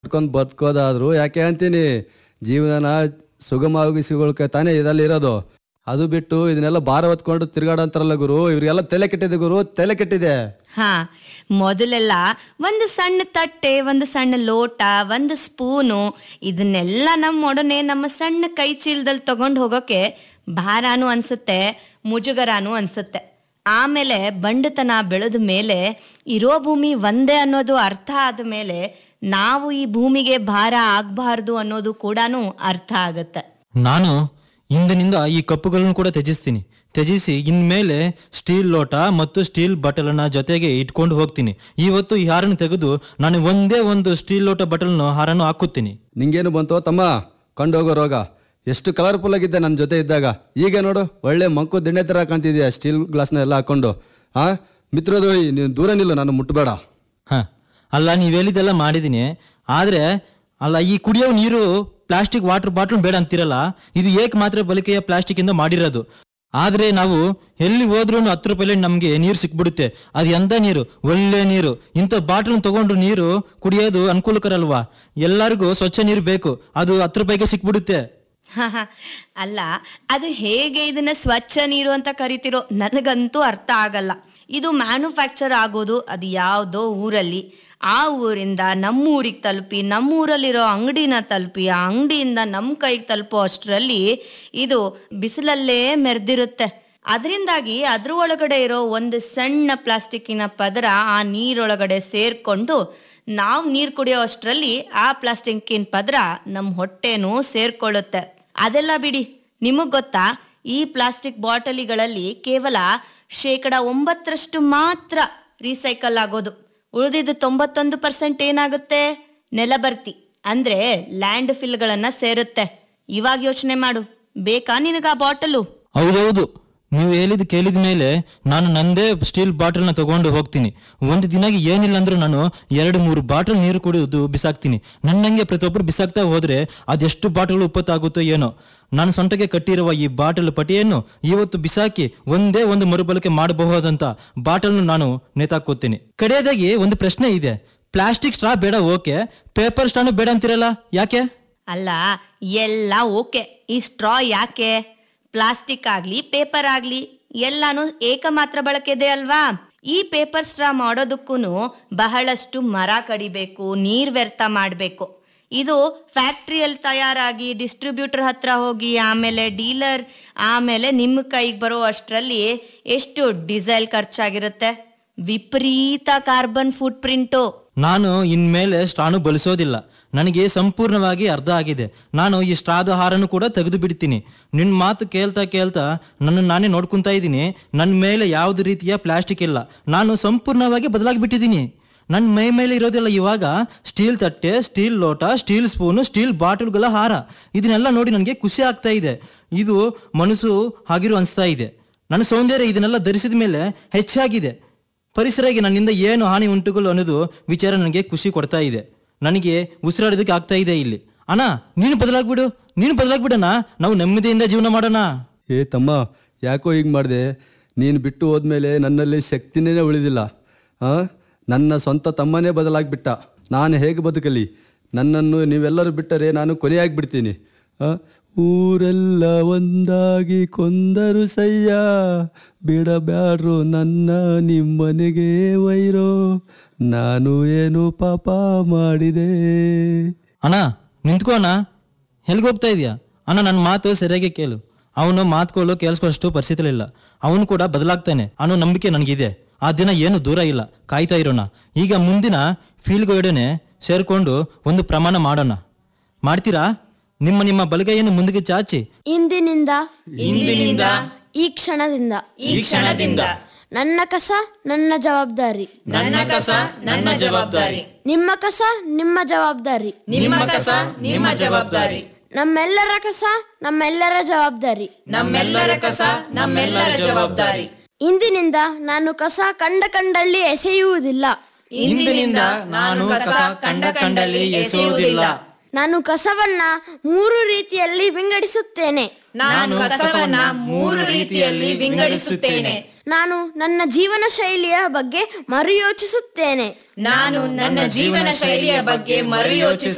ಮಾಡ್ಕೊಂಡು ಬದುಕೋದಾದ್ರು ಯಾಕೆ ಅಂತೀನಿ ಜೀವನನ ಸುಗಮವಾಗಿಸಿಗೊಳ್ಕೆ ತಾನೇ ಇದಲ್ಲಿ ಇರೋದು ಅದು ಬಿಟ್ಟು ಇದನ್ನೆಲ್ಲ ಭಾರ ಹೊತ್ಕೊಂಡು ತಿರ್ಗಾಡಂತಾರಲ್ಲ ಗುರು ಇವ್ರಿಗೆಲ್ಲ ತಲೆ ಕೆಟ್ಟಿದೆ ಗುರು ತಲೆ ಕೆಟ್ಟಿದೆ ಹಾ ಮೊದಲೆಲ್ಲ ಒಂದು ಸಣ್ಣ ತಟ್ಟೆ ಒಂದು ಸಣ್ಣ ಲೋಟ ಒಂದು ಸ್ಪೂನು ಇದನ್ನೆಲ್ಲ ನಮ್ಮ ಒಡನೆ ನಮ್ಮ ಸಣ್ಣ ಕೈ ಚೀಲದಲ್ಲಿ ತಗೊಂಡು ಹೋಗೋಕೆ ಭಾರಾನು ಅನ್ಸುತ್ತೆ ಮುಜುಗರಾನು ಅನ್ಸುತ್ತೆ ಆಮೇಲೆ ಬಂಡತನ ಬೆಳೆದ ಮೇಲೆ ಇರೋ ಭೂಮಿ ಒಂದೇ ಅನ್ನೋದು ಅರ್ಥ ಆದ ಮೇಲೆ ನಾವು ಈ ಭೂಮಿಗೆ ಭಾರ ಆಗ್ಬಾರ್ದು ಅನ್ನೋದು ಕೂಡ ಅರ್ಥ ಆಗತ್ತೆ ನಾನು ಇಂದಿನಿಂದ ಈ ಕಪ್ಪುಗಳನ್ನು ಕೂಡ ತ್ಯಜಿಸ್ತೀನಿ ತ್ಯಜಿಸಿ ಇನ್ಮೇಲೆ ಸ್ಟೀಲ್ ಲೋಟ ಮತ್ತು ಸ್ಟೀಲ್ ಬಟಲನ್ನ ಜೊತೆಗೆ ಇಟ್ಕೊಂಡು ಹೋಗ್ತೀನಿ ಇವತ್ತು ಈ ಹಾರನ್ನು ತೆಗೆದು ನಾನು ಒಂದೇ ಒಂದು ಸ್ಟೀಲ್ ಲೋಟ ಬಟಲ್ನ ಹಾರನ್ನು ಹಾಕುತ್ತೀನಿ ನಿಂಗೇನು ಬಂತು ತಮ್ಮ ಕಂಡೋಗೋ ರೋಗ ಎಷ್ಟು ಕಲರ್ಫುಲ್ ಆಗಿದ್ದೆ ನನ್ನ ಜೊತೆ ಇದ್ದಾಗ ಈಗ ನೋಡು ಒಳ್ಳೆ ಮಂಕು ದಿಣ್ಣೆ ಥರ ಕಾಣ್ತಿದ್ಯಾ ಸ್ಟೀಲ್ ಗ್ಲಾಸ್ನ ಎಲ್ಲ ಹಾಕೊಂಡು ಆ ಮಿತ್ರದ್ರೋಹಿ ನೀನು ದೂರ ನಿಲ್ಲು ನಾನು ಮುಟ್ಟಬೇಡ ಹ ಅಲ್ಲ ನೀವು ಹೇಳಿದೆಲ್ಲ ಮಾಡಿದ್ದೀನಿ ಆದ್ರೆ ಅಲ್ಲ ಈ ಕುಡಿಯೋ ನೀರು ಪ್ಲಾಸ್ಟಿಕ್ ವಾಟರ್ ಬಾಟ್ಲ್ ಬೇಡ ಅಂತಿರಲ್ಲ ಇದು ಏಕ ಮಾತ್ರ ಬಳಕೆಯ ಪ್ಲಾಸ್ಟಿಕ್ ಇಂದ ಮಾಡಿರೋದು ಆದ್ರೆ ನಾವು ಎಲ್ಲಿ ಹೋದ್ರೂ ಹತ್ತು ರೂಪಾಯಿ ನಮ್ಗೆ ನೀರು ಸಿಕ್ಬಿಡುತ್ತೆ ಅದು ಎಂತ ನೀರು ಒಳ್ಳೆ ನೀರು ಇಂಥ ಬಾಟ್ಲ್ ತಗೊಂಡು ನೀರು ಕುಡಿಯೋದು ಅನುಕೂಲಕರ ಅಲ್ವಾ ಎಲ್ಲರಿಗೂ ಸ್ವಚ್ಛ ನೀರು ಬೇಕು ಅದು ಹತ್ತು ರೂಪಾಯಿಗೆ ಸಿಕ್ಬಿಡುತ್ತೆ ಅಲ್ಲ ಅದು ಹೇಗೆ ಇದನ್ನ ಸ್ವಚ್ಛ ನೀರು ಅಂತ ಕರಿತಿರೋ ನನಗಂತೂ ಅರ್ಥ ಆಗಲ್ಲ ಇದು ಮ್ಯಾನುಫ್ಯಾಕ್ಚರ್ ಆಗೋದು ಅದು ಯಾವುದೋ ಊರಲ್ಲಿ ಆ ಊರಿಂದ ನಮ್ಮ ಊರಿಗೆ ತಲುಪಿ ನಮ್ಮ ಊರಲ್ಲಿರೋ ಅಂಗಡಿನ ತಲುಪಿ ಆ ಅಂಗಡಿಯಿಂದ ನಮ್ಮ ಕೈಗೆ ತಲುಪೋ ಅಷ್ಟರಲ್ಲಿ ಇದು ಬಿಸಿಲಲ್ಲೇ ಮೆರೆದಿರುತ್ತೆ ಅದರಿಂದಾಗಿ ಅದ್ರ ಒಳಗಡೆ ಇರೋ ಒಂದು ಸಣ್ಣ ಪ್ಲಾಸ್ಟಿಕ್ಕಿನ ಪದರ ಆ ನೀರೊಳಗಡೆ ಸೇರ್ಕೊಂಡು ನಾವು ನೀರು ಕುಡಿಯೋ ಅಷ್ಟರಲ್ಲಿ ಆ ಪ್ಲಾಸ್ಟಿಕ್ಕಿನ ಪದರ ನಮ್ಮ ಹೊಟ್ಟೆನೂ ಸೇರ್ಕೊಳ್ಳುತ್ತೆ ಅದೆಲ್ಲ ಬಿಡಿ ನಿಮಗ್ ಗೊತ್ತಾ ಈ ಪ್ಲಾಸ್ಟಿಕ್ ಬಾಟಲಿಗಳಲ್ಲಿ ಕೇವಲ ಶೇಕಡ ಒಂಬತ್ತರಷ್ಟು ಮಾತ್ರ ರೀಸೈಕಲ್ ಆಗೋದು ಉಳಿದಿದ್ದು ತೊಂಬತ್ತೊಂದು ಪರ್ಸೆಂಟ್ ಏನಾಗುತ್ತೆ ನೆಲಬರ್ತಿ ಅಂದ್ರೆ ಲ್ಯಾಂಡ್ ಫಿಲ್ಗಳನ್ನ ಸೇರುತ್ತೆ ಇವಾಗ ಯೋಚನೆ ಮಾಡು ಬೇಕಾ ನಿನಗ ಆ ಬಾಟಲು ಹೌದೌದು ನೀವು ಹೇಳಿದ್ ಕೇಳಿದ ಮೇಲೆ ನಾನು ನಂದೇ ಸ್ಟೀಲ್ ಬಾಟಲ್ನ ತಗೊಂಡು ಹೋಗ್ತೀನಿ ಒಂದು ದಿನಾಗಿ ಏನಿಲ್ಲ ಅಂದ್ರೂ ನಾನು ಎರಡು ಮೂರು ಬಾಟಲ್ ನೀರು ಕುಡಿಯೋದು ಬಿಸಾಕ್ತೀನಿ ನನ್ನಂಗೆ ಪ್ರತಿಯೊಬ್ಬರು ಬಿಸಾಕ್ತಾ ಹೋದ್ರೆ ಅದೆಷ್ಟು ಬಾಟಲ್ ಉಪ್ಪತ್ತಾಗುತ್ತೋ ಏನೋ ನಾನು ಸೊಂಟಗೆ ಕಟ್ಟಿರುವ ಈ ಬಾಟಲ್ ಪಟಿಯನ್ನು ಇವತ್ತು ಬಿಸಾಕಿ ಒಂದೇ ಒಂದು ಮರುಬಳಕೆ ಮಾಡಬಹುದಂತ ಬಾಟಲ್ ನಾನು ನೇತಾಕೋತೀನಿ ಕಡೆಯದಾಗಿ ಒಂದು ಪ್ರಶ್ನೆ ಇದೆ ಪ್ಲಾಸ್ಟಿಕ್ ಸ್ಟ್ರಾ ಬೇಡ ಓಕೆ ಪೇಪರ್ ಸ್ಟ್ರಾನು ಬೇಡ ಅಂತಿರಲ್ಲ ಯಾಕೆ ಅಲ್ಲ ಎಲ್ಲ ಓಕೆ ಈ ಸ್ಟ್ರಾ ಯಾಕೆ ಪ್ಲಾಸ್ಟಿಕ್ ಆಗ್ಲಿ ಪೇಪರ್ ಆಗ್ಲಿ ಎಲ್ಲಾನು ಏಕಮಾತ್ರ ಬಳಕೆದೆ ಅಲ್ವಾ ಈ ಪೇಪರ್ ಸ್ಟ್ರಾ ಮಾಡೋದಕ್ಕೂ ಬಹಳಷ್ಟು ಮರ ಕಡಿಬೇಕು ನೀರ್ ವ್ಯರ್ಥ ಮಾಡಬೇಕು ಇದು ಫ್ಯಾಕ್ಟ್ರಿಯಲ್ಲಿ ತಯಾರಾಗಿ ಡಿಸ್ಟ್ರಿಬ್ಯೂಟರ್ ಹತ್ರ ಹೋಗಿ ಆಮೇಲೆ ಡೀಲರ್ ಆಮೇಲೆ ನಿಮ್ಮ ಕೈಗೆ ಬರೋ ಅಷ್ಟರಲ್ಲಿ ಎಷ್ಟು ಡೀಸೆಲ್ ಖರ್ಚಾಗಿರುತ್ತೆ ವಿಪರೀತ ಕಾರ್ಬನ್ ಫುಟ್ ಪ್ರಿಂಟು ನಾನು ಇನ್ಮೇಲೆ ಸ್ಟ್ರಾನು ಬಳಸೋದಿಲ್ಲ ನನಗೆ ಸಂಪೂರ್ಣವಾಗಿ ಅರ್ಧ ಆಗಿದೆ ನಾನು ಈ ಸ್ಟ್ರಾದ ಹಾರನ್ನು ಕೂಡ ತೆಗೆದು ಬಿಡ್ತೀನಿ ನಿನ್ನ ಮಾತು ಕೇಳ್ತಾ ಕೇಳ್ತಾ ನನ್ನ ನಾನೇ ನೋಡ್ಕೊಂತಾ ಇದ್ದೀನಿ ನನ್ನ ಮೇಲೆ ಯಾವುದೇ ರೀತಿಯ ಪ್ಲಾಸ್ಟಿಕ್ ಇಲ್ಲ ನಾನು ಸಂಪೂರ್ಣವಾಗಿ ಬದಲಾಗಿ ಬಿಟ್ಟಿದ್ದೀನಿ ನನ್ನ ಮೈ ಮೇಲೆ ಇರೋದಿಲ್ಲ ಇವಾಗ ಸ್ಟೀಲ್ ತಟ್ಟೆ ಸ್ಟೀಲ್ ಲೋಟ ಸ್ಟೀಲ್ ಸ್ಪೂನು ಸ್ಟೀಲ್ ಬಾಟಲ್ಗಳ ಹಾರ ಇದನ್ನೆಲ್ಲ ನೋಡಿ ನನಗೆ ಖುಷಿ ಆಗ್ತಾ ಇದೆ ಇದು ಮನಸ್ಸು ಆಗಿರೋ ಅನಿಸ್ತಾ ಇದೆ ನನ್ನ ಸೌಂದರ್ಯ ಇದನ್ನೆಲ್ಲ ಧರಿಸಿದ ಮೇಲೆ ಹೆಚ್ಚಾಗಿದೆ ಪರಿಸರಕ್ಕೆ ನನ್ನಿಂದ ಏನು ಹಾನಿ ಉಂಟುಗಳು ಅನ್ನೋದು ವಿಚಾರ ನನಗೆ ಖುಷಿ ಕೊಡ್ತಾ ಇದೆ ನನಗೆ ಉಸಿರಾಡೋದಕ್ಕೆ ಆಗ್ತಾ ಇದೆ ಇಲ್ಲಿ ಅಣ್ಣ ನೀನು ಬದಲಾಗ್ಬಿಡು ನೀನು ಬದಲಾಗ್ಬಿಡಣ ನಾವು ನೆಮ್ಮದಿಯಿಂದ ಜೀವನ ಮಾಡೋಣ ಏ ತಮ್ಮ ಯಾಕೋ ಹೀಗೆ ಮಾಡಿದೆ ನೀನು ಬಿಟ್ಟು ಹೋದ್ಮೇಲೆ ನನ್ನಲ್ಲಿ ಶಕ್ತಿನೇ ಉಳಿದಿಲ್ಲ ಆ ನನ್ನ ಸ್ವಂತ ತಮ್ಮನೇ ಬದಲಾಗ್ಬಿಟ್ಟ ನಾನು ಹೇಗೆ ಬದುಕಲಿ ನನ್ನನ್ನು ನೀವೆಲ್ಲರೂ ಬಿಟ್ಟರೆ ನಾನು ಕೊನೆಯಾಗಿ ಬಿಡ್ತೀನಿ ಆ ಊರೆಲ್ಲ ಒಂದಾಗಿ ಕೊಂದರು ಸಯ್ಯ ಬಿಡಬ್ಯಾಡ್ರು ನನ್ನ ನಿಮ್ಮನೆಗೆ ವೈರೋ ನಾನು ಏನು ಪಾಪ ಮಾಡಿದೆ ಅಣ್ಣ ನಿಂತ್ಕೋ ಅಣ್ಣ ಎಲ್ಲಿಗೆ ಹೋಗ್ತಾ ಇದೀಯಾ ಅಣ್ಣ ನನ್ನ ಮಾತು ಸರಿಯಾಗಿ ಕೇಳು ಅವನು ಮಾತುಗಳು ಕೇಳಿಸ್ಕೊಳ್ಳೋಷ್ಟು ಪರಿಸ್ಥಿತಿ ಇಲ್ಲ ಅವನು ಕೂಡ ಬದಲಾಗ್ತಾನೆ ಅನ್ನೋ ನಂಬಿಕೆ ನನಗಿದೆ ಆ ದಿನ ಏನು ದೂರ ಇಲ್ಲ ಕಾಯ್ತಾ ಇರೋಣ ಈಗ ಮುಂದಿನ ಫೀಲ್ಡ್ಗೊಡನೆ ಸೇರ್ಕೊಂಡು ಒಂದು ಪ್ರಮಾಣ ಮಾಡೋಣ ಮಾಡ್ತೀರಾ ನಿಮ್ಮ ನಿಮ್ಮ ಬಲಗೈಯನ್ನು ಮುಂದಕ್ಕೆ ಚಾಚಿ ಇಂದಿನಿಂದ ಇಂದಿನಿಂದ ಈ ಕ್ಷಣದಿಂದ ಈ ಕ್ಷಣದಿಂದ ನನ್ನ ಕಸ ನನ್ನ ಜವಾಬ್ದಾರಿ ನನ್ನ ಕಸ ನನ್ನ ಜವಾಬ್ದಾರಿ ನಿಮ್ಮ ಕಸ ನಿಮ್ಮ ಜವಾಬ್ದಾರಿ ನಿಮ್ಮ ಕಸ ನಿಮ್ಮ ಜವಾಬ್ದಾರಿ ನಮ್ಮೆಲ್ಲರ ಕಸ ನಮ್ಮೆಲ್ಲರ ಜವಾಬ್ದಾರಿ ನಮ್ಮೆಲ್ಲರ ಕಸ ನಮ್ಮೆಲ್ಲರ ಜವಾಬ್ದಾರಿ ಇಂದಿನಿಂದ ನಾನು ಕಸ ಕಂಡ ಕಂಡಲ್ಲಿ ಎಸೆಯುವುದಿಲ್ಲ ಇಂದಿನಿಂದ ನಾನು ಕಸ ಕಂಡ ಕಂಡಲ್ಲಿ ಎಸೆಯುವುದಿಲ್ಲ ನಾನು ಕಸವನ್ನ ಮೂರು ರೀತಿಯಲ್ಲಿ ವಿಂಗಡಿಸುತ್ತೇನೆ ನಾನು ಕಸವನ್ನ ಮೂರು ರೀತಿಯಲ್ಲಿ ವಿಂಗಡಿಸುತ್ತೇನೆ ನಾನು ನನ್ನ ಜೀವನ ಶೈಲಿಯ ಬಗ್ಗೆ ಮರುಯೋಚಿಸುತ್ತೇನೆ ನಾನು ನನ್ನ ಜೀವನ ಶೈಲಿಯ ಬಗ್ಗೆ ಮರುಯೋಚಿಸುತ್ತೇನೆ